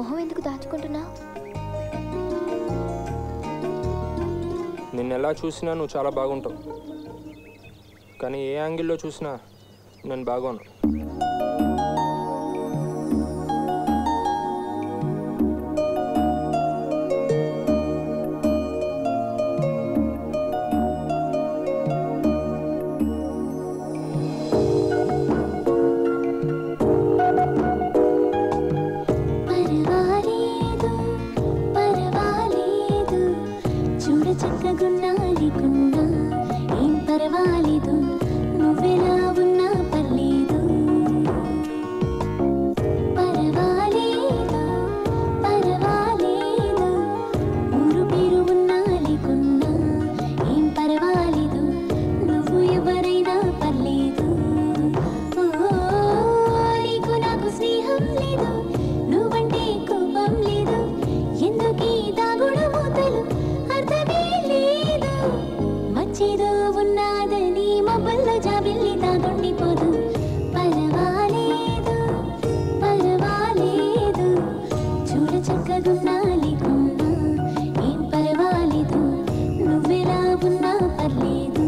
మొహం ఎందుకు దాచుకుంటున్నా నిన్ను ఎలా చూసినా నువ్వు చాలా బాగుంటావు కానీ ఏ యాంగిల్లో చూసినా నేను బాగోను పర్వాలేదు పర్వాలేదు చూడ చక్కగున్నాలికున్నా ఏం పర్వాలేదు నువ్వెలా ఉన్నా పర్లేదు పర్వాలేదు పర్వాలేదు ఊరు పేరు ఉన్నాలికున్నా ఏం పర్వాలేదు నువ్వు ఎవరైనా పర్లేదు ఓ నీకు నాకు స్నేహం లేదు నువ్వంటే కోపం లేదు ఎందుకీ దాగుడు మూతలు అర్థమే లేదు మచ్చేదో ఉన్నాదని మబ్బల్లో జాబిల్లి తాగుండిపోదు పర్వాలేదు పర్వాలేదు చూడ చక్కగున్నాలికున్నా ఏం పర్వాలేదు నువ్వెలా ఉన్నా పర్లేదు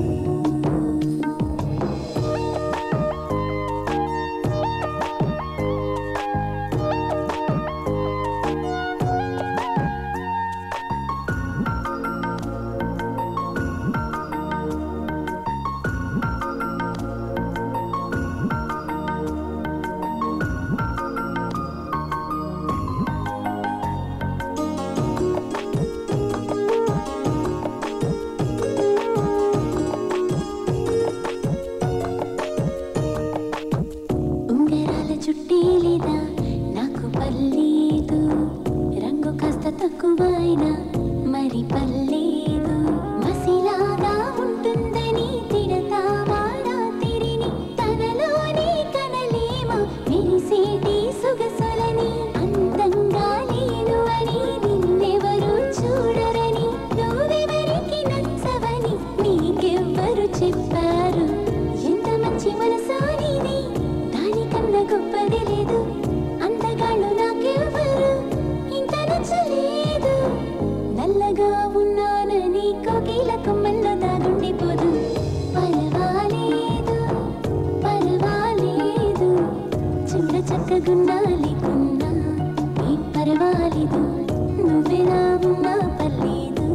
ఉంగరాల చుట్టే లేదా నాకు పర్లేదు రంగు కాస్త తక్కువైనా మరి పర్లేదు మసిలాగా ఉంటుందని తిడతావా రాత్రిని తనలోనే కనలేమా మెరిసేటి సొగసులని అందంగా లేను అని నిన్నెవరు చూడరని నువ్వెవరికి నచ్చవని నీకెవ్వరు చెప్పారు ఎంత మంచి మనసు నీది దానికన్నా గొప్పది లేదు అందగాళ్ళు నాకెవ్వరు ఇంత నచ్చలేదు నల్లగా ఉన్నానని కోకిల కొమ్మల్లో దాగుండిపోదు పర్వాలేదు పర్వాలేదు చూడ చక్కగున్నాలికున్నా ఏం పర్వాలేదు నువ్వెలా ఉన్నా పర్లేదు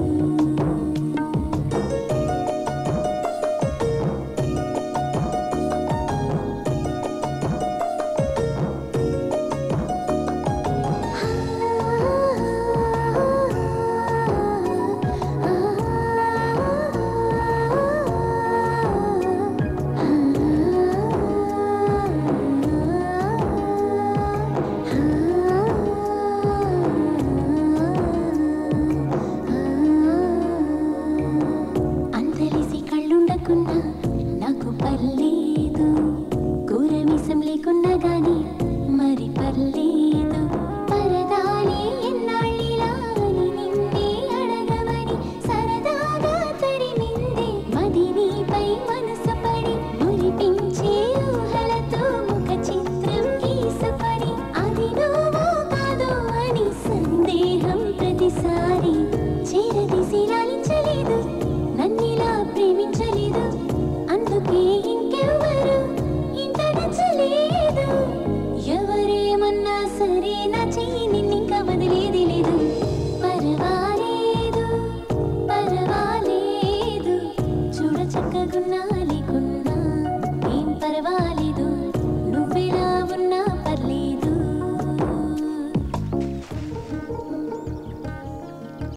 అందరిసి కళ్ళుండకున్నా నాకు పర్లేదు కూర మీసం లేకున్నా గాని మరి పర్లేదు పరదాలే ఎన్నాళ్ళిలా అని నిన్నే అడగమని సరదాగా తరిమిందే మది నీపై మనసు పడి మురిపించే ఊహలతో ఒక చిత్రం గీసుకొని అది నువ్వో కాదో అని సందేహం ప్రతిసారి చేరదీసి లాలించలేదు నన్నిలా ప్రేమించలేదు అందుకే ఇంకెవ్వరు ఇంత నచ్చలేదు ఎవరేమన్నా సరే నా చెయ్యి నిన్ను